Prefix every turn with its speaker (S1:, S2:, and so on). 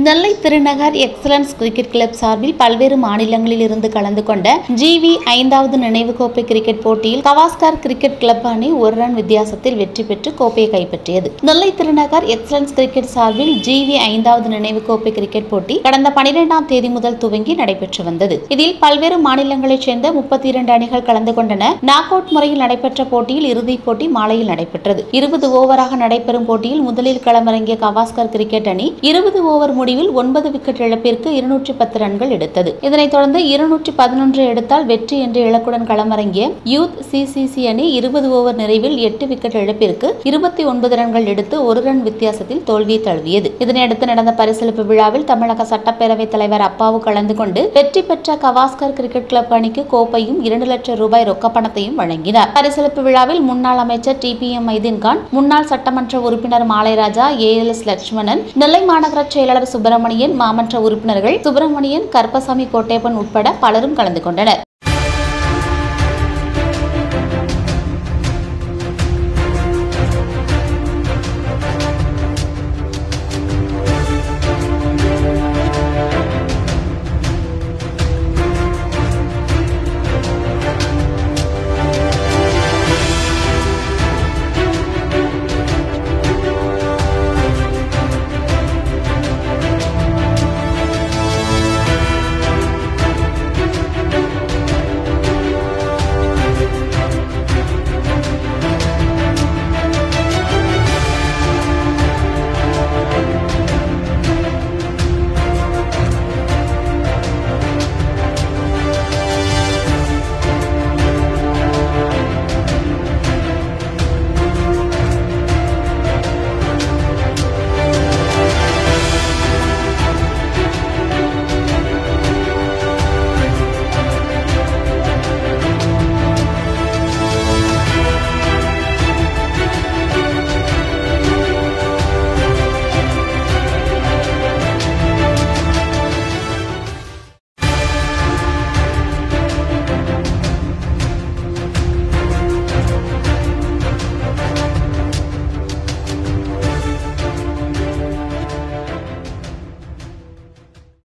S1: நெல்லை Thirunagar excellence cricket club சார்பில் பல்வேறு மாநிலங்களில் இருந்து கலந்து கொண்ட ஜிவி ஐந்தாவது நினைவு கோப்பை கிரிக்கெட் போட்டியில் கவாஸ்கர் கிரிக்கெட் கிளப் அணி ஒரு ரன் வித்தியாசத்தில் வெற்றி பெற்று கோப்பையை கைப்பற்றியது நெல்லை திருநகர் எக்ஸலன்ஸ் கிரிக்கெட் சார்பில் ஜிவி ஐந்தாவது நினைவு கோப்பை கிரிக்கெட் போட்டி கடந்த பனிரெண்டாம் தேதி முதல் துவங்கி நடைபெற்று வந்தது இதில் பல்வேறு மாநிலங்களைச் சேர்ந்த முப்பத்தி இரண்டு அணிகள் கலந்து கொண்டன நாக் அவுட் முறையில் நடைபெற்ற போட்டியில் இறுதிப் போட்டி மாலையில் நடைபெற்றது இருபது ஓவராக நடைபெறும் போட்டியில் முதலில் களமிறங்கிய கவாஸ்கர் கிரிக்கெட் அணி இருபது ஓவர் முடிவில் ஒன்பது விக்கெட் இழப்பிற்கு இருநூற்றி பத்து ரன்கள் எடுத்தது இதனைத் தொடர்ந்து இருநூற்றி பதினொன்று எடுத்தால் வெற்றி என்ற இலக்குடன் களமிறங்கிய யூத் சிசிசி அணி இருபது ஓவர் நிறைவில் எட்டு விக்கெட் இழப்பிற்கு இருபத்தி ஒன்பது ரன்கள் எடுத்து ஒரு ரன் வித்தியாசத்தில் தோல்வியை தழுவியது இதனையடுத்து நடந்த பரிசளிப்பு விழாவில் தமிழக சட்டப்பேரவைத் தலைவர் அப்பாவு கலந்து கொண்டு வெற்றி பெற்ற கவாஸ்கர் கிரிக்கெட் கிளப் அணிக்கு கோப்பையும் இரண்டு லட்சம் ரூபாய் ரொக்க பணத்தையும் வழங்கினார் பரிசளிப்பு விழாவில் முன்னாள் அமைச்சர் டி பி எம் மைதீன்கான் முன்னாள் சட்டமன்ற உறுப்பினர் Malairaja A L S Lakshmanan Nellai மாநகர செயலாளர் சுப்பிரமணியன் மாமன்ற உறுப்பினர்கள் சுப்பிரமணியன் கருப்பசாமி கோட்டையப்பன் உட்பட பலரும் கலந்து கொண்டனர்